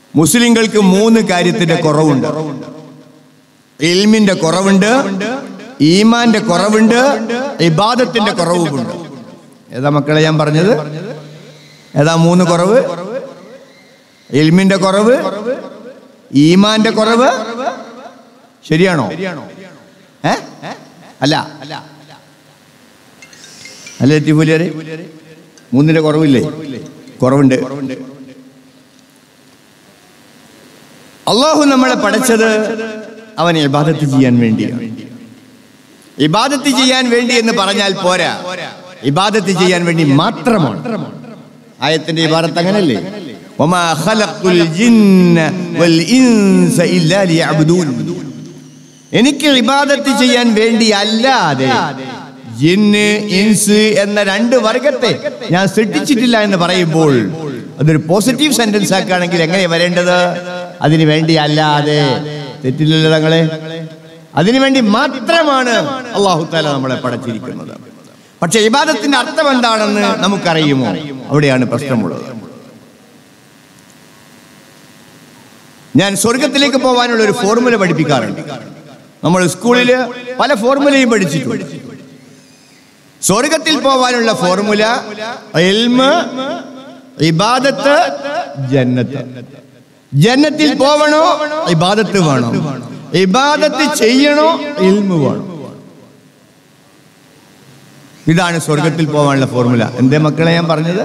മുസ്ലിങ്ങൾക്ക് മൂന്ന് കാര്യത്തിന്റെ കുറവുണ്ട് ഇൽമിന്റെ കുറവുണ്ട് ഈമാന്റെ കുറവുണ്ട് ഇബാദത്തിന്റെ കുറവുമുണ്ട് ഏതാ മക്കളെ ഞാൻ പറഞ്ഞത് ഏതാ മൂന്ന് കുറവ് ഇൽമിന്റെ കുറവ് ഈമാന്റെ കുറവ് ശരിയാണോ ഏ അല്ല അല്ല എത്തിപ്പൂലിയരെ മൂന്നിന്റെ കുറവില്ലേ കുറവുണ്ട് അള്ളാഹു നമ്മളെ പഠിച്ചത് അവൻ ഇബാദത്ത് ചെയ്യാൻ വേണ്ടിയാണ് ഇബാദത്ത് ചെയ്യാൻ വേണ്ടി എന്ന് പറഞ്ഞാൽ പോരാ ഇബാദത്ത് ചെയ്യാൻ വേണ്ടി മാത്രമാണ് ആയത്തിന്റെ ഇബാദത്ത് അങ്ങനല്ലേ وما خلقت الجن والإنس إلا ليعبدون എനിക്ക് ഇബാദത്ത് ചെയ്യാൻ വേണ്ടി അല്ലാതെ ജിന്ന് ഇൻസ് എന്ന രണ്ട് വർഗത്തെ ഞാൻ സൃഷ്ടിച്ചിട്ടില്ല എന്ന് പറയുമ്പോൾ അതൊരു പോസിറ്റീവ് സെന്റൻസ് ആക്കുകയാണെങ്കിൽ എങ്ങനെ വരേണ്ടത് അതിനു വേണ്ടി അല്ലാതെ തെറ്റില്ലല്ലോ തങ്ങളെ അതിനു വേണ്ടി മാത്രമാണ് അള്ളാഹു താല നമ്മളെ പടച്ചിരിക്കുന്നത് പക്ഷെ ഇബാദത്തിന്റെ അർത്ഥം എന്താണെന്ന് നമുക്കറിയുമോ അവിടെയാണ് പ്രശ്നമുള്ളത് ഞാൻ സ്വർഗത്തിലേക്ക് പോകാനുള്ള ഒരു ഫോർമുല പഠിപ്പിക്കാറുണ്ട് നമ്മൾ സ്കൂളിൽ പല ഫോർമുലയും പഠിച്ചിട്ടുണ്ട് സ്വർഗത്തിൽ പോകാനുള്ള ഫോർമുല എൽമ് ഇബാദത്ത് ജന്നത്ത് ജന്നത്തിൽ പോവണോ ഇബാദത്ത് വേണം ഇബാദത്ത് ചെയ്യണോ ഇൽമ് വേണം ഇതാണ് സ്വർഗത്തിൽ പോകാനുള്ള ഫോർമുല എന്തേ മക്കളെ ഞാൻ പറഞ്ഞത്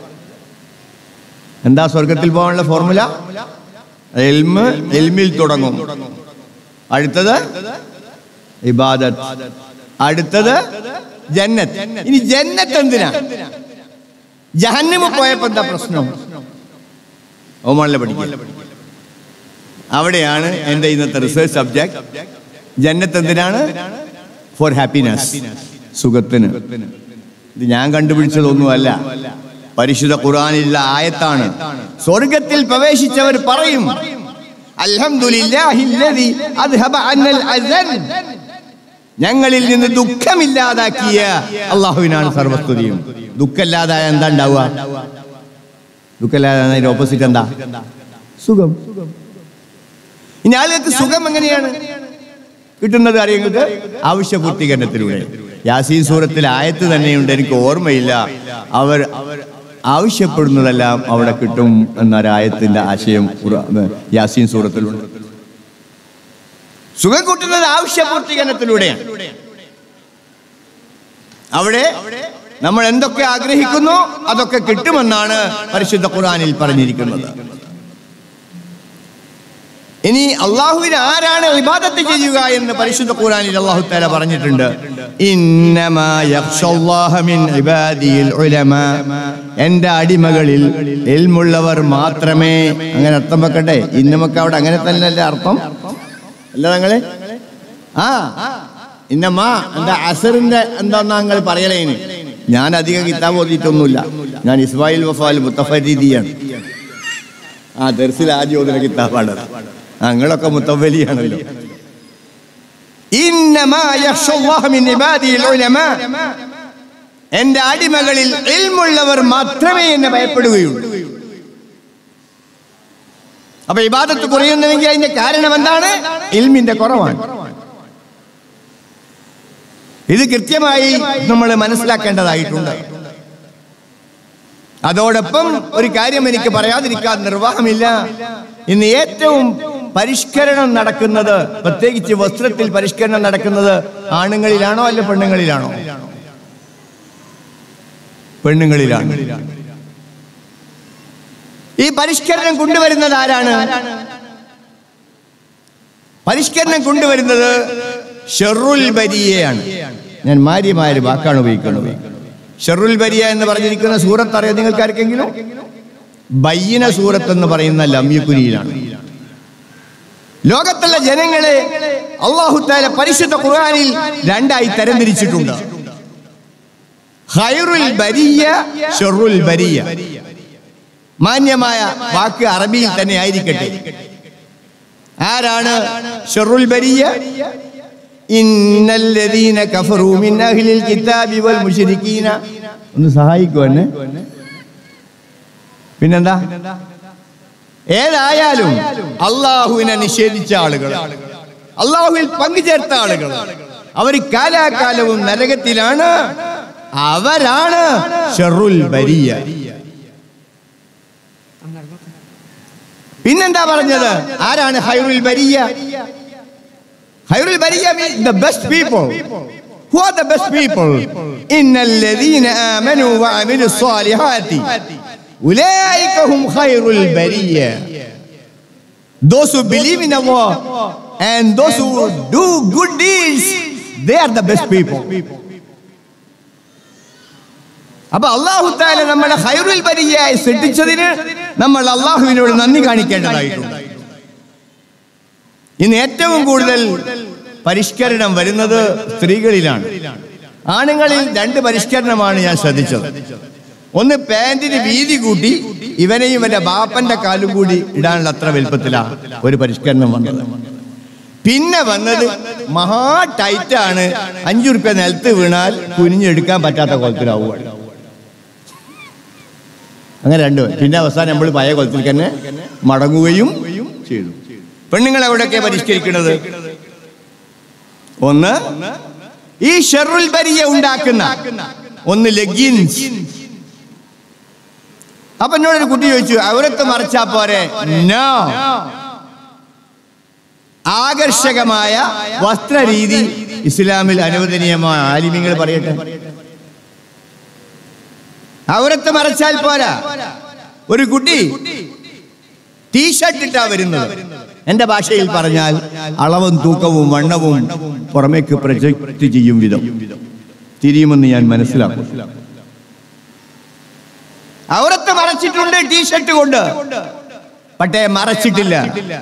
എന്താ സ്വർഗത്തിൽ പോകാനുള്ള ഫോർമുല എൽമ് എൽമിൽ തുടങ്ങും അടുത്തത് ഇബാദത്ത് അടുത്തത് ജന്നത്ത് ഇനി ജന്നത്ത് എന്തിനാ ജഹന്നമ പോയപ്പോ എന്താ പ്രശ്നം ഓമാളിലെ പഠിക്കുക അവിടെയാണ് എന്റെ ഇന്നത്തെ റിസർച്ച് സബ്ജക്ട് ജന്നത്ത് എന്തിനാണ് ഫോർ ഹാപ്പിനെസ് സുഖത്തിന് ഇത് ഞാൻ കണ്ടുപിടിച്ചതൊന്നുമല്ല പരിശുദ്ധ ഖുർആനിലുള്ള ആയത്താണ് സ്വർഗത്തിൽ പ്രവേശിച്ചവർ പറയും അൽഹംദുലില്ലാഹില്ലദി അദ്ഹബ അന്നൽ അസൻ ഞങ്ങളിൽ നിന്ന് ദുഃഖമില്ലാതാക്കിയ അള്ളാഹുവിനാണ് സർവസ്തുതിയും ദുഃഖമില്ലാതായ എന്താ ഉണ്ടാവുക ദുഃഖമില്ലാതെ അതിന്റെ ഓപ്പോസിറ്റ് എന്താ സുഖം ഇനി ആളുകൾക്ക് സുഖം എങ്ങനെയാണ് കിട്ടുന്നത് അറിയുന്നത് ആവശ്യപൂർത്തീകരണത്തിലൂടെ യാസീൻ സൂറത്തിൽ ആയത്ത് തന്നെയുണ്ട് എനിക്ക് ഓർമ്മയില്ല അവർ ആവശ്യപ്പെടുന്നതെല്ലാം അവിടെ കിട്ടും എന്നൊരായത്തിന്റെ ആശയം ഖുർആ- യാസീൻ സൂറത്തിലുണ്ട് സുഖം കൂട്ടുന്നത് ആവശ്യപൂർത്തീകരണത്തിലൂടെയാണ് അവിടെ നമ്മൾ എന്തൊക്കെ ആഗ്രഹിക്കുന്നു അതൊക്കെ കിട്ടുമെന്നാണ് പരിശുദ്ധ ഖുർആനിൽ പറഞ്ഞിരിക്കുന്നത് ഇനി അള്ളാഹുവിന് ആരാണ് ഇബാദത്ത് ചെയ്യുക എന്ന് പരിശുദ്ധ ഖുർആനിൽ അള്ളാഹു താല പറഞ്ഞിട്ടുണ്ട് ഇന്നമാ യഖ്ഷല്ലാഹ മിൻ ഇബാദിയിൽ ഉലമാ എന്റെ അടിമകളിൽ എൽമുള്ളവർ മാത്രമേ അങ്ങനെ അർത്ഥം വെക്കട്ടെ ഇന്നമൊക്കെ അവിടെ അങ്ങനെ തന്നെയല്ലേ അർത്ഥം അല്ല നിങ്ങള് ആ ഇന്നമാ എന്താ അസറിന്റെ എന്താന്നാ നിങ്ങൾ പറയലേന് ഞാൻ അധികം കിതാബ് ഓതിയിട്ടൊന്നുമില്ല ഞാൻ ഇസ്മായിൽ വഫാൽ മുത്തഫരീദിയാണ് ആ ദർസിൽ ആദ്യം ഓതുന്ന കിതാബാണ് ഞങ്ങളൊക്കെ മുത്തവലിയാണല്ലോ ഇന്നമാ യഖ്ഷല്ലാഹ മിൻ ഇബാദിൽ ഉലമാ എന്റെ അടിമകളിൽ ഇൽമുള്ളവർ മാത്രമേ എന്നെ ഭയപ്പെടുകയുള്ളൂ അപ്പൊ ഇബാദത്ത് കുറയുന്നുവെങ്കിൽ അതിന്റെ കാരണം എന്താണ് ഇൽമിന്റെ കുറവാണ് ഇത് കൃത്യമായി നമ്മൾ മനസ്സിലാക്കേണ്ടതായിട്ടുണ്ട് അതോടൊപ്പം ഒരു കാര്യം എനിക്ക് പറയാതിരിക്കാൻ നിർവാഹമില്ല ഇന്ന് ഏറ്റവും പരിഷ്കരണം നടക്കുന്നത് പ്രത്യേകിച്ച് വസ്ത്രത്തിൽ പരിഷ്കരണം നടക്കുന്നത് ആണുങ്ങളിലാണോ അല്ല പെണ്ണുങ്ങളിലാണോ പെണ്ണുങ്ങളിലാണ് ഈ പരിഷ്കരണം കൊണ്ടുവരുന്നത് ആരാണ് പരിഷ്കരണം കൊണ്ടുവരുന്നത് ഷെറുൽ ബരിയയാണ് ഞാൻ മാര്യമായ ഒരു വാക്കാണ് ഉപയോഗിക്കുന്നത് ഷെറുൽ ബരിയ എന്ന് പറഞ്ഞിരിക്കുന്ന സൂറത്ത് അറിയാം നിങ്ങൾക്ക് ആർക്കെങ്കിലും ബയ്യന സൂറത്ത് എന്ന് പറയുന്ന ലമ്യക്കുരിയിലാണ് ലോകത്തുള്ള ജനങ്ങളെ അള്ളാഹുത്താല പരിശുദ്ധ ഖുർആനിൽ രണ്ടായി തരംതിരിച്ചിട്ടുണ്ട് ഖൈറുൽ ബരിയ ഷെറുൽ ബരിയ മാന്യമായ വാക്ക് അറബിയിൽ തന്നെ ആയിരിക്കട്ടെ ആരാണ് ഷെറുൽ ബരിയ ഇന്നല്ലദീന കഫറു മിൻ അഹ്ലിൽ കിതാബി വൽ മുശ്രിക്കീന ഒന്ന് സഹായിക്കൂ എന്നെ പിന്നെന്താ ഏതായാലും അള്ളാഹുവിനെ നിഷേധിച്ച ആളുകൾ അള്ളാഹുവിൽ പങ്കുചേർത്ത ആളുകൾ അവർ കാലാകാലവും നരകത്തിലാണ് അവരാണ് ഷെറുൽ ബരിയ പിന്നെന്താ പറഞ്ഞത് ആരാണ് ഹൈറുൽ ബരിയ ഹൈറുൽ ബരിയ means the best people who are the best people innal ladhina amanu wa amilu salihati ulaika hum khairul bariya those who believe in Allah and those who do good deeds they are the best people അപ്പൊ അള്ളാഹു താല നമ്മളെ ഹൈറുൽ ബരിയായി സൃഷ്ടിച്ചതിന് നമ്മൾ അള്ളാഹുവിനോട് നന്ദി കാണിക്കേണ്ടതായിട്ടുണ്ട് ഇന്ന് ഏറ്റവും കൂടുതൽ പരിഷ്കരണം വരുന്നത് സ്ത്രീകളിലാണ് ആണുങ്ങളിൽ രണ്ട് പരിഷ്കരണമാണ് ഞാൻ ശ്രദ്ധിച്ചത് ഒന്ന് പാന്റിന് വീതി കൂട്ടി ഇവനെയും ഇവന്റെ ബാപ്പന്റെ കാലും കൂടി ഇടാനുള്ള അത്ര വലുപ്പത്തിലാണ് ഒരു പരിഷ്കരണം വന്നത് പിന്നെ വന്നത് മഹാ ടൈറ്റാണ് അഞ്ചു റുപ്യ നിലത്ത് വീണാൽ കുനിഞ്ഞെടുക്കാൻ പറ്റാത്ത കുളത്തിലാവുകയാണ് അങ്ങനെ രണ്ട് പിന്നെ അവസാനം നമ്മൾ പഴയ കുളത്തിൽ തന്നെ മടങ്ങുകയും ചെയ്തു പെണ്ണുങ്ങൾ എവിടെയൊക്കെ പരിഷ്കരിക്കുന്നത് ഒന്ന് ഈ ഷെറുൽ ബരിയ ഉണ്ടാക്കുന്ന ഒന്ന് ലെഗിൻസ് അപ്പൊ എന്നോടൊരു കുട്ടി ചോദിച്ചു അവരത്ത് മറച്ചാ പോരെ നോ ആകർഷകമായ വസ്ത്രരീതി ഇസ്ലാമിൽ അനുവദനീയമായ ആലിമ്യങ്ങൾ പറയട്ടെ അവരത്ത് മറച്ചാൽ പോരാ ഒരു കുട്ടി ടീഷർട്ട് ഇട്ടാ വരുന്നത് എന്റെ ഭാഷയിൽ പറഞ്ഞാൽ അളവും തൂക്കവും വണ്ണവും പുറമേക്ക് പ്രൊജക്ട് ചെയ്യും വിധം തിരിയുമെന്ന് ഞാൻ മനസ്സിലാക്കും അവരത്ത് മറച്ചിട്ടുണ്ട് ടീഷർട്ട് കൊണ്ട് പക്ഷേ മറച്ചിട്ടില്ല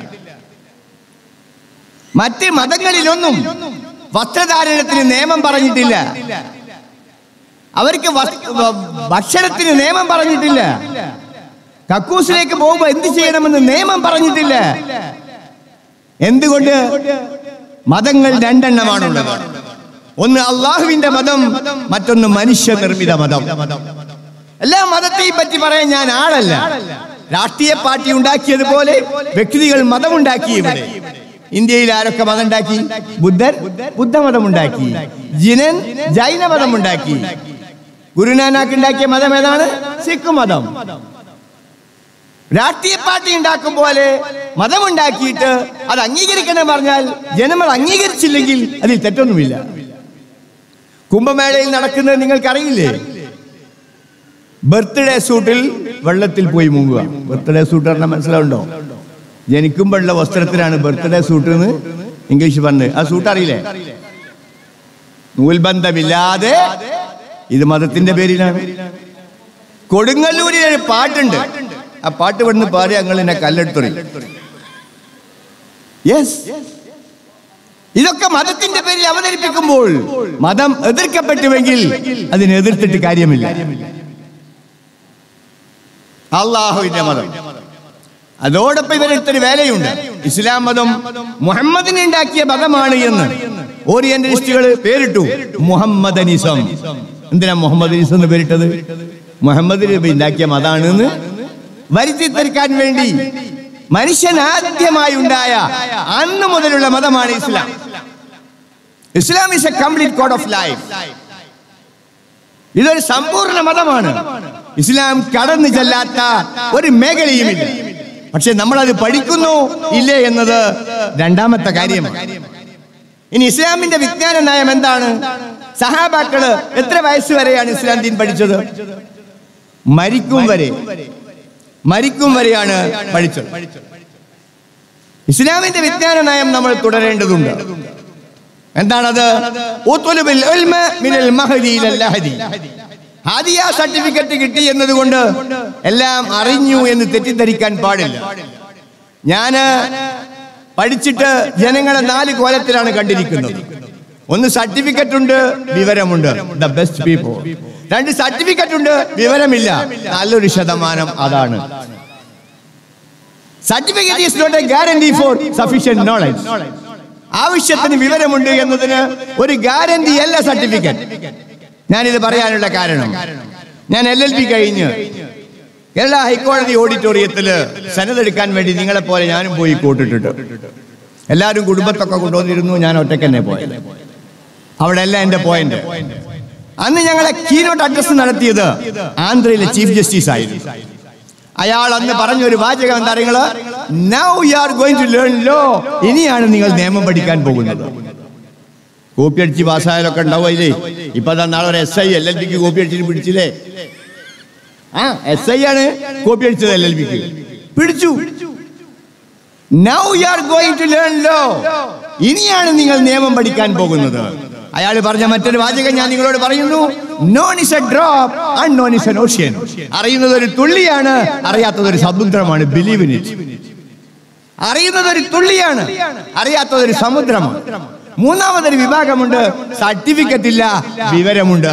മറ്റ് മതങ്ങളിലൊന്നും വസ്ത്രധാരണത്തിന് നിയമം പറഞ്ഞിട്ടില്ല അവർക്ക് വസ്- വ- ഭക്ഷണത്തിന് നിയമം പറഞ്ഞിട്ടില്ല കക്കൂസിലേക്ക് പോകുമ്പോ എന്ത് ചെയ്യണമെന്ന് നിയമം പറഞ്ഞിട്ടില്ല എന്തുകൊണ്ട് മതങ്ങൾ രണ്ടെണ്ണമാണുള്ളത് ഒന്ന് അള്ളാഹുവിന്റെ മതം മറ്റൊന്ന് മനുഷ്യ നിർമ്മിത മതം എല്ലാ മതത്തെയും പറ്റി പറയാൻ ഞാൻ ആളല്ല രാഷ്ട്രീയ പാർട്ടി ഉണ്ടാക്കിയതുപോലെ വ്യക്തികൾ മതമുണ്ടാക്കി ഇവിടെ ഇന്ത്യയിൽ ആരൊക്കെ മതം ഉണ്ടാക്കി ബുദ്ധൻ ബുദ്ധമതം ഉണ്ടാക്കി ജിനൻ ജൈന മതം ഉണ്ടാക്കി ഗുരുനാനാക്ക് ഉണ്ടാക്കിയ മതം ഏതാണ് സിഖ് മതം രാഷ്ട്രീയ പാർട്ടി ഉണ്ടാക്കും പോലെ മതമുണ്ടാക്കിയിട്ട് അത് അംഗീകരിക്കണം പറഞ്ഞാൽ ജനങ്ങൾ അംഗീകരിച്ചില്ലെങ്കിൽ അതിൽ തെറ്റൊന്നുമില്ല കുംഭമേളയിൽ നടക്കുന്നത് നിങ്ങൾക്കറിയില്ലേ ബർത്ത്ഡേ സൂട്ടിൽ വെള്ളത്തിൽ പോയി മുങ്ങുക ബർത്ത്ഡേ സൂട്ട് പറഞ്ഞാൽ മനസ്സിലാവുണ്ടോ ജനിക്കുമ്പോഴുള്ള വസ്ത്രത്തിലാണ് ബർത്ത്ഡേ സൂട്ട് എന്ന് ഇംഗ്ലീഷ് പറഞ്ഞത് ആ സൂട്ട് അറിയില്ലേ നൂൽബന്ധമില്ലാതെ ഇത് മതത്തിന്റെ പേരിലാണ് കൊടുങ്ങല്ലൂരിൽ ഒരു പാട്ടുണ്ട് ആ പാട്ട് ഇവിടുന്ന് പാടി ഞങ്ങൾ എന്നെ കല്ലെടുത്തൊറി യെസ് ഇതൊക്കെ മതത്തിന്റെ പേരിൽ അവതരിപ്പിക്കുമ്പോൾ മതം എതിർക്കപ്പെട്ടുവെങ്കിൽ അതിനെ എതിർത്തിട്ട് കാര്യമില്ല അള്ളാഹുവിന്റെ മതം അതോടൊപ്പം ഇവരെടുത്തൊരു വേലയുണ്ട് ഇസ്ലാം മതം മുഹമ്മദിനെ ഉണ്ടാക്കിയ മതമാണ് എന്ന് ഓറിയന്റലിസ്റ്റുകൾ പേരിട്ടു മുഹമ്മദനിസം എന്തിനാ മുഹമ്മദനിസം എന്ന് പേരിട്ടത് മുഹമ്മദ് നബി ഉണ്ടാക്കിയ മതാണ് എന്ന് വരുത്തി തീർക്കാൻ വേണ്ടി മനുഷ്യൻ ആദ്യമായി ഉണ്ടായ അന്ന് മുതലുള്ള മതമാണ് Islam Islam is a complete code of life ഇതൊരു സമ്പൂർണ്ണ മതമാണ് ഇസ്ലാം കടന്നു ചെല്ലാത്ത ഒരു മേഖലയുമില്ല പക്ഷെ നമ്മളത് പഠിക്കുന്നു ഇല്ലേ എന്നത് രണ്ടാമത്തെ കാര്യമാണ് ഇനി ഇസ്ലാമിന്റെ വിജ്ഞാന നയം എന്താണ് സഹാബാക്കള് എത്ര വയസ്സ് വരെയാണ് ഇസ്ലാം ദീൻ പഠിച്ചത് മരിക്കും വരെ മരിക്കും വരെയാണ് പഠിച്ചത് ഇസ്ലാമിന്റെ വിജ്ഞാന നയം നമ്മൾ തുടരേണ്ടതുണ്ട് എന്താണത് ഉത്തുലുബിൽ ഉൽമ മിനൽ മഹദി ഇലൽ ലഹദി. ഹാദിയ സർട്ടിഫിക്കറ്റ് കിട്ടി എന്നതുകൊണ്ട് എല്ലാം അറിഞ്ഞു എന്ന് തെറ്റിദ്ധരിക്കാൻ പാടില്ല ഞാന് പഠിച്ചിട്ട് ജനങ്ങളെ നാല് കോലത്തിലാണ് കണ്ടിരിക്കുന്നത് ഒന്ന് സർട്ടിഫിക്കറ്റ് ഉണ്ട് വിവരമുണ്ട് ദ ബെസ്റ്റ് പീപ്പിൾ രണ്ട് സർട്ടിഫിക്കറ്റ് ഉണ്ട് വിവരമില്ല നല്ലൊരു ശതമാനം അതാണ് certificate is not a guarantee for sufficient knowledge ആവശ്യത്തിന് വിവരമുണ്ട് എന്നതിന് ഒരു ഗ്യാരണ്ടി അല്ല സർട്ടിഫിക്കറ്റ് ഞാനിത് പറയാനുള്ള കാരണം ഞാൻ എൽ എൽ ബി കഴിഞ്ഞ് കേരള ഹൈക്കോടതി ഓഡിറ്റോറിയത്തില് സനതെടുക്കാൻ വേണ്ടി നിങ്ങളെ പോലെ ഞാനും പോയി കൂട്ടിട്ടിട്ട് എല്ലാവരും കുടുംബത്തൊക്കെ കൊണ്ടുവന്നിരുന്നു ഞാൻ ഒറ്റയ്ക്ക് തന്നെ പോയത് അവിടെ എല്ലാം എന്റെ പോയിന്റ് അന്ന് ഞങ്ങളെ കീനോട്ട് അഡ്രസ് നടത്തിയത് ആന്ധ്രയിലെ ചീഫ് ജസ്റ്റിസ് ആയിരുന്നു അയാൾ അന്ന് പറഞ്ഞ ഒരു വാചകം എന്താ നിങ്ങള് now you are going to learn law ഇനിയാണ് നിങ്ങൾ നിയമം പഠിക്കാൻ പോകുന്നത് കോപ്പി അടിച്ച് പാസ്സായാലൊക്കെ ഉണ്ടാവും അതിലേ ഇപ്പൊ ദാ നാളെ ഒരു എസ് ഐ എൽ എൽ ബിക്ക് കോപ്പി അടിച്ചിട്ട് പിടിച്ചില്ലേ ആ എസ് ഐ ആണ് കോപ്പി അടിച്ചത് എൽ എൽ ബിക്ക് പിടിച്ചു now you are going to learn law ഇനിയാണ് നിങ്ങൾ നിയമം പഠിക്കാൻ പോകുന്നത് അയാൾ പറഞ്ഞ മറ്റൊരു വാചകം ഞാൻ നിങ്ങളോട് പറയുന്നു known is a drop unknown is an ocean അറിയുന്നത് ഒരു തുള്ളിയാണ് അറിയാത്തത് ഒരു സമുദ്രമാണ് ബിലീവ് ഇൻ ഇറ്റ് അറിയുന്നത് ഒരു തുള്ളിയാണ് അറിയാത്തത് ഒരു സമുദ്രമാണ് മൂന്നാമതൊരു വിഭാഗമുണ്ട് സർട്ടിഫിക്കറ്റ് ഇല്ല വിവരമുണ്ട്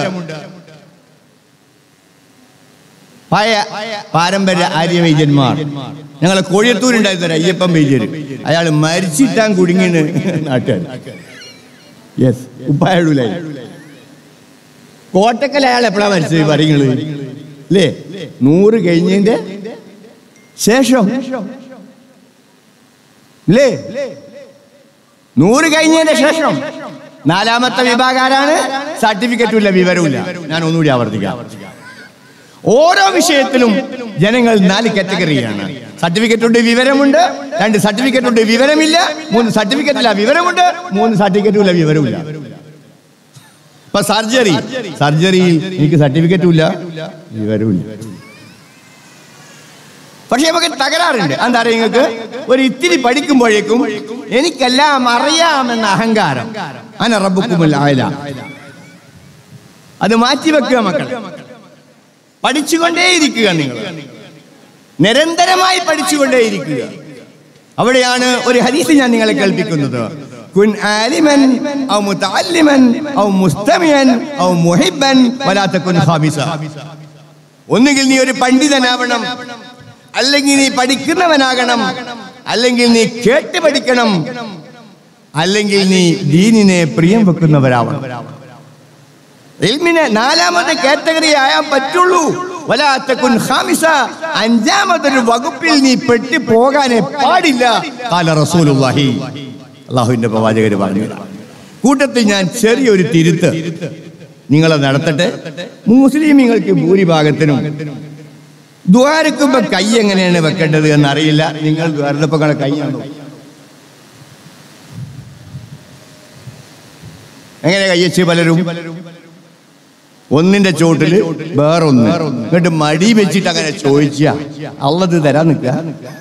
പഴയ പാരമ്പര്യ ആര്യവൈദ്യന്മാർ ഞങ്ങളെ കോഴിയത്തൂരുണ്ടായിരുന്ന ഒരു അയ്യപ്പൻ വൈദ്യർ അയാൾ മരിച്ചിട്ടാൻ കുടുങ്ങിന് നാട്ടുകാർ യെസ് ഉപ്പായടൂലായി കോട്ടക്കൽ അയാൾ എപ്പോഴാ മരിച്ചത് പറയുന്നത് അല്ലേ നൂറ് കഴിഞ്ഞതിന്റെ ശേഷം അല്ലേ നൂറ് കഴിഞ്ഞതിന്റെ ശേഷം നാലാമത്തെ വിഭാഗാരാണ് സർട്ടിഫിക്കറ്റും ഇല്ല വിവരവും ഞാൻ ഒന്നുകൂടി ആവർത്തിക്കാം ഓരോ വിഷയത്തിലും ജനങ്ങൾ നാല് കാറ്റഗറിയാണ് സർട്ടിഫിക്കറ്റ് ഉണ്ട് വിവരമുണ്ട് രണ്ട് സർട്ടിഫിക്കറ്റ് ഉണ്ട് വിവരമില്ല മൂന്ന് സർട്ടിഫിക്കറ്റ് ഇല്ല വിവരമുണ്ട് മൂന്ന് സർട്ടിഫിക്കറ്റും ഇല്ല വിവരമില്ല ഇപ്പൊ സർജറി സർജറിയിൽ എനിക്ക് സർട്ടിഫിക്കറ്റും ഇല്ല വിവരമില്ല പക്ഷെ നമുക്ക് തകരാറുണ്ട് എന്താ അറിയാം നിങ്ങൾക്ക് ഒരു ഇത്തിരി പഠിക്കുമ്പോഴേക്കും എനിക്കെല്ലാം അറിയാമെന്ന അഹങ്കാരം അന റബ്ബുക്കുമില്ല ആയില്ല അത് മാറ്റിവെക്കുക മക്കൾ പഠിച്ചുകൊണ്ടേയിരിക്കുക നിങ്ങൾ നിരന്തരമായി പഠിച്ചുകൊണ്ടേയിരിക്കുക അവിടെയാണ് ഒരു ഹദീസ് ഞാൻ നിങ്ങളെ കേൾപ്പിക്കുന്നത് കുൻ ആലിമൻ ഔ മുതഅല്ലിമൻ ഔ മുസ്തമിയൻ ഔ മുഹിബ്ബൻ വലാ തകുൻ ഖാമിസ ഒന്നുകിൽ നീ ഒരു പണ്ഡിതനാവണം അല്ലെങ്കിൽ നീ പഠിക്കുന്നവനാകണം അല്ലെങ്കിൽ നീ കേട്ട് പഠിക്കണം അല്ലെങ്കിൽ നീ ദീനിനെ പ്രിയം വെക്കുന്നവരാവണം ഇൽമിന് നാലാമത്തെ കാറ്റഗറി ആയാൻ പറ്റുള്ളൂ വലാത്തക്കുൻ ഖാമിസ അഞ്ചാമതൊരു വകുപ്പിൽ നീ പെട്ടി പോകാനേ പാടില്ല കാല റസൂലുള്ളാഹി അള്ളാഹുവിന്റെ പ്രവാചകര് പറഞ്ഞു കൂട്ടത്തിൽ ഞാൻ ചെറിയൊരു തിരുത്ത് നിങ്ങളെ നടത്തട്ടെ മുസ്ലിമീങ്ങൾക്ക് ഭൂരിഭാഗത്തിനും ദ്വാരക്കുമ്പോ കൈ എങ്ങനെയാണ് വെക്കേണ്ടത് എന്നറിയില്ല നിങ്ങൾ ദ്വാരപ്പോ കൈയാണോ എങ്ങനെ കയ്യച്ച് പലരും ഒന്നിന്റെ ചോട്ടില് വേറൊന്ന് എന്നിട്ട് മടി വെച്ചിട്ട് അങ്ങനെ ചോദിച്ച അള്ളത് തരാൻ നിൽക്കുക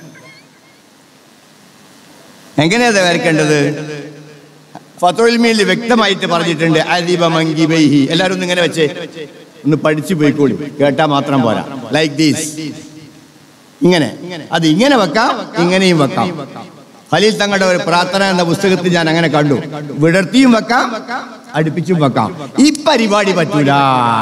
എങ്ങനെയാ വരക്കേണ്ടത് ഫത്തോൽമീൽ വ്യക്തമായിട്ട് പറഞ്ഞിട്ടുണ്ട് അരിബ മങ്കി ബൈഹി എല്ലാരും ഒന്ന് ഇങ്ങനെ വെച്ചേ ഒന്ന് പഠിച്ചു പോയിക്കോളി കേട്ടാ മാത്രം പോരാ ലൈക്ക് ദീസ് ഇങ്ങനെ അത് ഇങ്ങനെ വെക്കാം ഇങ്ങനെയും വെക്കാം ഖലീൽ തങ്ങളുടെ ഒരു പ്രാർത്ഥന എന്ന പുസ്തകത്തിൽ ഞാൻ അങ്ങനെ കണ്ടു വിടർത്തിയും വെക്കാം അടുപ്പിച്ചും വെക്കാം ഈ പരിപാടി പറ്റൂല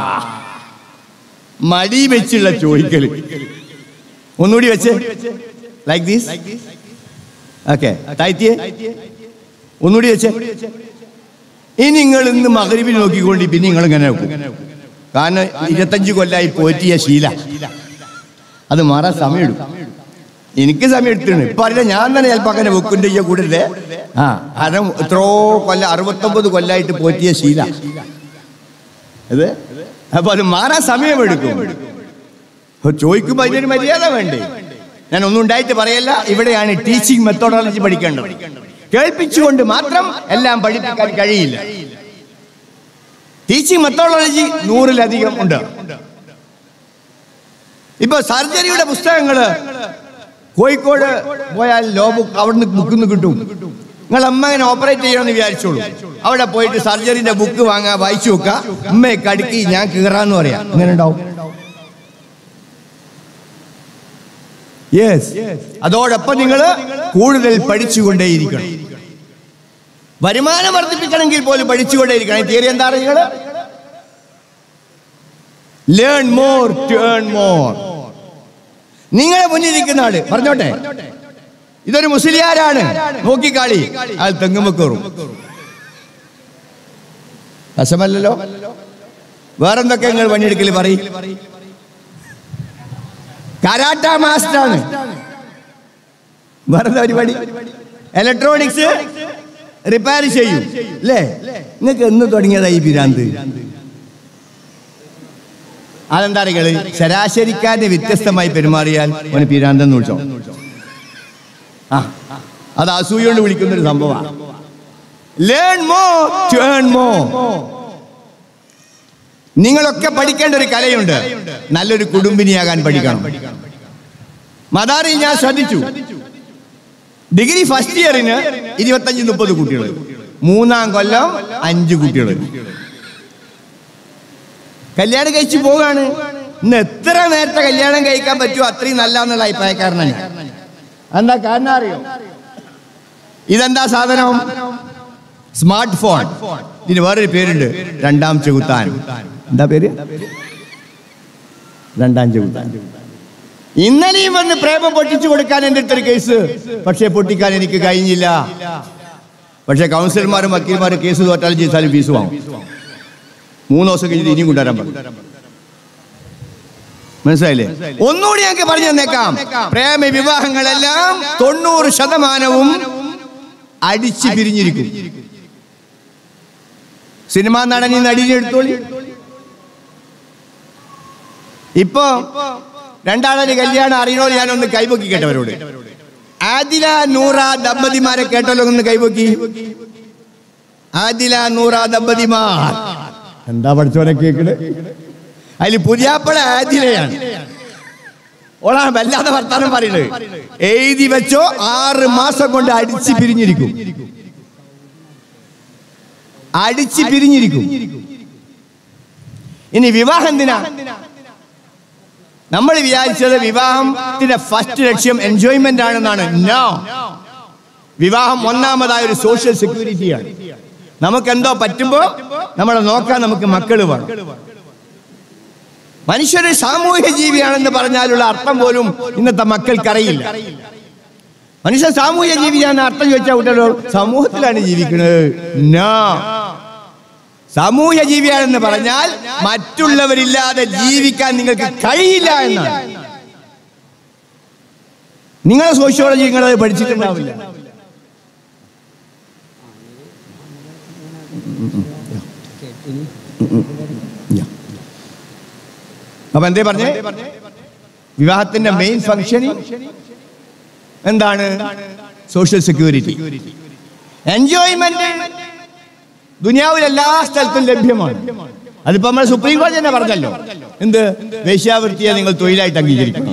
മടി വെച്ചുള്ള ചോദിക്കല് ഒന്നുകൂടി വെച്ച് ലൈക്ക് ദീസ് ഓക്കെ താഴ്ത്തിയേ ഒന്നുകൂടി വെച്ച് ഇനി നിങ്ങൾ ഇന്ന് മകരിബിൽ നോക്കിക്കൊണ്ട് പിന്നെ നിങ്ങൾ ഇങ്ങനെ നോക്കും കാരണം ഇരുപത്തഞ്ച് കൊല്ലായി പോറ്റിയ ശീല അത് മാറാൻ സമയമെടുക്കും എനിക്ക് സമയം എടുത്തിട്ടുണ്ട് ഇപ്പൊ അറിയില്ല ഞാൻ തന്നെ ചിലപ്പോ അങ്ങനെ വെക്കുന്റെ ഈ കൂടെ ആ കാരണം എത്രയോ കൊല്ല അറുപത്തൊമ്പത് കൊല്ലായിട്ട് പോറ്റിയ ശീല അത് അപ്പൊ അത് മാറാൻ സമയമെടുക്കും അപ്പൊ ചോദിക്കുമ്പോ അതിനൊരു മര്യാദ വേണ്ടേ ഞാൻ ഒന്നും ഉണ്ടായിട്ട് പറയല്ല ഇവിടെയാണ് ടീച്ചിങ് മെത്തോഡോളജി പഠിക്കേണ്ടത് കേൾപ്പിച്ചുകൊണ്ട് മാത്രം എല്ലാം പഠിപ്പിക്കാൻ കഴിയില്ല ടീച്ചിങ് മെത്തോഡോളജി നൂറിലധികം ഉണ്ട് ഇപ്പൊ സർജറിയുടെ പുസ്തകങ്ങള് കോഴിക്കോട് പോയാൽ ലോ ബുക്ക് അവിടുന്ന് ബുക്കിന്ന് കിട്ടും നിങ്ങൾ അമ്മ ഇങ്ങനെ ഓപ്പറേറ്റ് ചെയ്യണമെന്ന് വിചാരിച്ചോളൂ അവിടെ പോയിട്ട് സർജറിന്റെ ബുക്ക് വാങ്ങാ വായിച്ചു നോക്കുക അമ്മയെ കടുക്കി ഞാൻ കീറാന്ന് പറയാം അങ്ങനെ ഉണ്ടാവും യെസ് അതോടൊപ്പം നിങ്ങൾ കൂടുതൽ പഠിച്ചുകൊണ്ടേയിരിക്കണം വരുമാനം വർദ്ധിപ്പിക്കണമെങ്കിൽ പോലും പഠിച്ചുകൊണ്ടേയിരിക്കണം തിയറി എന്താ നിങ്ങൾ learn more to earn more നിങ്ങളെ മുന്നിലിരിക്കുന്ന ആള് പറഞ്ഞോട്ടെ ഇതൊരു മുസ്ലിയാരാണ് നോക്കിക്കാളി അയാൾ തെങ്ങുമ്പോ കയറും രസമല്ലല്ലോ വേറെന്തൊക്കെ നിങ്ങൾ പണിയെടുക്കല് പറയും കരാട്ട മാസ്റ്ററാണ് വേറെ പരിപാടി ഇലക്ട്രോണിക്സ് റിപ്പയർ ചെയ്യും അല്ലേ നിങ്ങൾക്ക് എന്ന് തുടങ്ങിയതാ ഈ പിരാന്ത് അതെന്താ അറികള് ശരാശരിക്കാരന് വ്യത്യസ്തമായി പെരുമാറിയാൽ അവന് പിരാന്തെന്ന് വിളിച്ചോ ആ അത് അസൂയോണ്ട് വിളിക്കുന്ന ഒരു സംഭവമാണ് ലേൺ മോ ടേൺ മോ നിങ്ങളൊക്കെ പഠിക്കേണ്ട ഒരു കലയുണ്ട് നല്ലൊരു കുടുംബിനിയാകാൻ പഠിക്കണം മദാറിൽ ഞാൻ ശ്രദ്ധിച്ചു ഡിഗ്രി ഫസ്റ്റ് ഇയറിന് ഇരുപത്തഞ്ച് മുപ്പത് കുട്ടികൾ മൂന്നാം കൊല്ലം അഞ്ച് കുട്ടികൾ കല്യാണം കഴിച്ചു പോകാണ് ഇന്ന് എത്ര നേരത്തെ കല്യാണം കഴിക്കാൻ പറ്റുമോ അത്രയും നല്ല എന്നുള്ള അഭിപ്രായക്കാരനാണ് ഞാൻ എന്താ കാരണം അറിയോ ഇതെന്താ സാധനം സ്മാർട്ട് ഫോൺ ഇതിന് വേറൊരു പേരുണ്ട് രണ്ടാം ചെകുത്താൻ എന്താ പേര് രണ്ടാം ചെകുത്താൻ ഇന്നലെയും വന്ന് പ്രേമം പൊട്ടിച്ചു കൊടുക്കാൻ എൻ്റെ അടുത്തൊരു കേസ് പക്ഷേ പൊട്ടിക്കാൻ എനിക്ക് കഴിഞ്ഞില്ല പക്ഷേ കൗൺസിലർമാരും വക്കീൽമാരും കേസ് തോറ്റാലും ചെയ്താലും ഫീസ് വാങ്ങും മൂന്ന് ദിവസം കഴിഞ്ഞിട്ട് ഇനിയും കൊണ്ടുവരാൻ പറഞ്ഞു മനസ്സിലായില്ലേ ഒന്നുകൂടി ഞങ്ങൾക്ക് പറഞ്ഞു തന്നേക്കാം പ്രേമ വിവാഹങ്ങളെല്ലാം തൊണ്ണൂറ് ശതമാനവും അടിച്ചു പിരിഞ്ഞിരിക്കും സിനിമാ നടനി നടിനെടുത്തോളി ഇപ്പൊ രണ്ടാളൊരു കല്യാണം അറിയണോ ഞാനൊന്ന് കൈപൊക്കി കേട്ടവരോട് ആദില നൂറ ദമ്പതിമാരെ കേട്ടല്ലോ ഒന്ന് കൈപൊക്കി ആദില നൂറ ദമ്പതിമാർ എന്താ പഠിച്ചോനെ കേക്കണ് അതിൽ പുതിയാപ്പള ആദിലയാണ് ഓളാ വല്ലാതെ വർത്താനം പറയുന്നത് എഴുതി വെച്ചോ ആറ് മാസം കൊണ്ട് അടിച്ച് പിരിഞ്ഞിരിക്കും അടിച്ച് പിരിഞ്ഞിരിക്കും ഇനി വിവാഹം എന്തിനാ നമ്മൾ വിചാരിച്ചത് വിവാഹത്തിന്റെ ഫസ്റ്റ് ലക്ഷ്യം എൻജോയ്മെന്റ് ആണെന്നാണ് നോ വിവാഹം ഒന്നാമതായ ഒരു സോഷ്യൽ സെക്യൂരിറ്റിയാണ് നമുക്ക് എന്തോ പറ്റുമ്പോ നമ്മളെ നോക്കാൻ നമുക്ക് മക്കൾ വേണം മനുഷ്യര് സാമൂഹ്യ ജീവിയാണെന്ന് പറഞ്ഞാലുള്ള അർത്ഥം പോലും ഇന്നത്തെ മക്കൾക്കറിയില്ല മനുഷ്യൻ സാമൂഹ്യ ജീവിയാണെന്ന് അർത്ഥം ചോദിച്ചാൽ കുട്ടികളോ സമൂഹത്തിലാണ് ജീവിക്കുന്നത് നോ സാമൂഹ്യ ജീവിയാണെന്ന് പറഞ്ഞാൽ മറ്റുള്ളവരില്ലാതെ ജീവിക്കാൻ നിങ്ങൾക്ക് കഴിയില്ല എന്നാണ് നിങ്ങളെ സോഷ്യോളജി നിങ്ങളത് പഠിച്ചിട്ടുണ്ടാവില്ല അപ്പൊ എന്തേ പറഞ്ഞേ വിവാഹത്തിന്റെ മെയിൻ ഫംഗ്ഷൻ എന്താണ് സോഷ്യൽ സെക്യൂരിറ്റി എൻജോയ്മെന്റ് ദുനിയാവിൽ എല്ലാ സ്ഥലത്തും ലഭ്യമാണ് അതിപ്പോ നമ്മൾ സുപ്രീം കോടതി തന്നെ പറഞ്ഞല്ലോ എന്ത് വേശ്യാവൃത്തിയെ നിങ്ങൾ തൊഴിലായിട്ട് അംഗീകരിക്കണം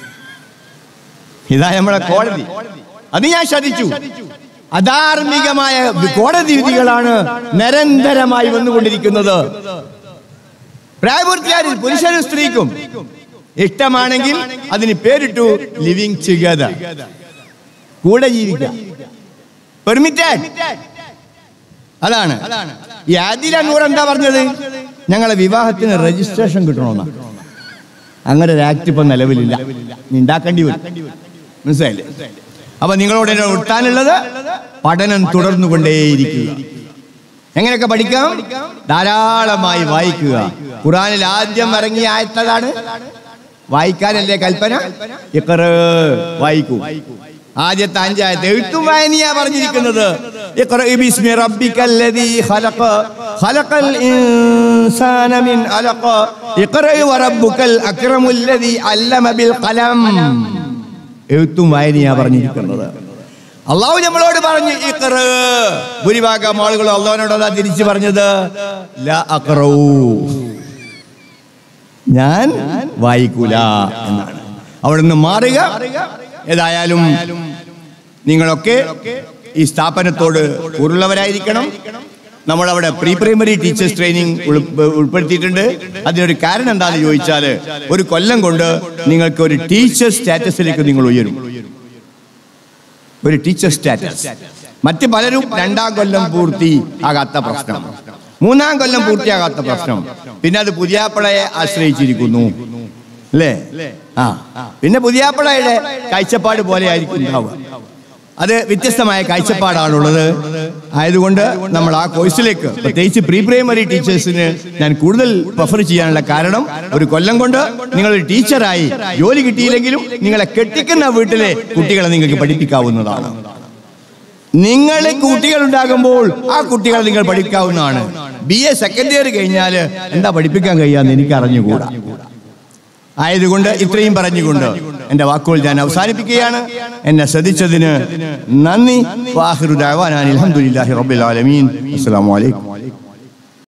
ഇതാ നമ്മളെ കോടതി അത് ഞാൻ ശ്രദ്ധിച്ചു അധാർമികമായ കോടതി വിധികളാണ് നിരന്തരമായി വന്നുകൊണ്ടിരിക്കുന്നത് പ്രായപൂർത്തിയായ പുരുഷനും സ്ത്രീക്കും ഇഷ്ടമാണെങ്കിൽ അതിന് പേരിട്ടു ലിവിങ് ടുഗദർ കൂടെ ജീവിക്കാം പെർമിറ്റഡ് അതാണ് ഈ ആദില നൂർ എന്താ പറഞ്ഞത് ഞങ്ങളെ വിവാഹത്തിന് രജിസ്ട്രേഷൻ കിട്ടണമെന്നാണ് അങ്ങനെ ഒരു ആക്ട് ഇപ്പൊ നിലവിലില്ല ഇനി ഉണ്ടാക്കേണ്ടി വരും മനസ്സിലായില്ലേ അപ്പൊ നിങ്ങളോട് എന്നെ ഒട്ടാനുള്ളത് പഠനം തുടർന്നുകൊണ്ടേയിരിക്കുക എങ്ങനെയൊക്കെ പഠിക്കാം ധാരാളമായി വായിക്കുക ഖുറാനിൽ ആദ്യം ഇറങ്ങിയ ആയത്തതാണ് വായിക്കാനല്ലേ കൽപ്പന ഇക്കറ് വായിക്കൂ ആദ്യത്തെ അഞ്ചായത്ത് എഴുത്തും വായനയാ പറഞ്ഞിരിക്കുന്നത് ഇഖ്റ ബിസ്മി റബ്ബിക്കല്ലദീ ഖലഖ ഖലഖൽ ഇൻസാന മിൻ അലഖ ഇഖ്റ വറബ്ബുക്കൽ അക്രമുല്ലദീ അല്ലമ ബിൽ ഖലം എഴുത്തും വായനയാ പറഞ്ഞിരിക്കുന്നത് അള്ളാഹു നമ്മളോട് പറഞ്ഞു ഇഖ്റ ഭൂരിഭാഗം ആളുകൾ അള്ളാഹുവിനോട് അതാ തിരിച്ചു പറഞ്ഞത് ലാ അഖ്റഊ ഞാൻ വായിക്കൂല എന്നാണ് അവിടെ നിന്ന് മാറുക ഏതായാലും നിങ്ങളൊക്കെ ഈ സ്ഥാപനത്തോട് കൂറുള്ളവരായിരിക്കണം നമ്മൾ അവിടെ പ്രീ പ്രൈമറി ടീച്ചേഴ്സ് ട്രെയിനിങ് ഉൾപ്പെടുത്തിയിട്ടുണ്ട് അതിനൊരു കാരണം എന്താണെന്ന് ചോദിച്ചാൽ ഒരു കൊല്ലം കൊണ്ട് നിങ്ങൾക്ക് ഒരു ടീച്ചർ സ്റ്റാറ്റസിലേക്ക് നിങ്ങൾ ഉയരും ഒരു ടീച്ചർ സ്റ്റാറ്റസ് മറ്റ് പലരും രണ്ടാം കൊല്ലം പൂർത്തി ആകാത്ത പ്രശ്നം മൂന്നാം കൊല്ലം പൂർത്തിയാകാത്ത പ്രശ്നം പിന്നെ അത് പുതിയാപ്പളയെ ആശ്രയിച്ചിരിക്കുന്നു അല്ലേ ആ പിന്നെ പുതിയാപ്പളയുടെ കാഴ്ചപ്പാട് പോലെ ആയിരിക്കും ഉണ്ടാവുക അത് വ്യത്യസ്തമായ കാഴ്ചപ്പാടാണുള്ളത് ആയതുകൊണ്ട് നമ്മൾ ആ കോഴ്സിലേക്ക് പ്രത്യേകിച്ച് പ്രീ പ്രൈമറി ടീച്ചേഴ്സിന് ഞാൻ കൂടുതൽ പ്രിഫർ ചെയ്യാനുള്ള കാരണം ഒരു കൊല്ലം കൊണ്ട് നിങ്ങൾ ഒരു ടീച്ചറായി ജോലി കിട്ടിയില്ലെങ്കിലും നിങ്ങളെ കെട്ടിക്കുന്ന വീട്ടിലെ കുട്ടികളെ നിങ്ങൾക്ക് പഠിപ്പിക്കാവുന്നതാണ് നിങ്ങളെ കുട്ടികൾ ഉണ്ടാകുമ്പോൾ ആ കുട്ടികളെ നിങ്ങൾ പഠിക്കാവുന്നതാണ് ബി എ സെക്കൻഡ് ഇയർ കഴിഞ്ഞാൽ എന്താ പഠിപ്പിക്കാൻ കഴിയാന്ന് എനിക്ക് അറിഞ്ഞുകൂടാ ആയതുകൊണ്ട് ഇത്രയും പറഞ്ഞുകൊണ്ട് എന്റെ വാക്കുകൾ ഞാൻ അവസാനിപ്പിക്കുകയാണ് എന്നെ ശ്രദ്ധിച്ചതിന് നന്ദി വാഹിറു ദഅവാനാ അൽഹംദുലില്ലാഹി റബ്ബിൽ ആലമീൻ അസ്സലാമു അലൈക്കും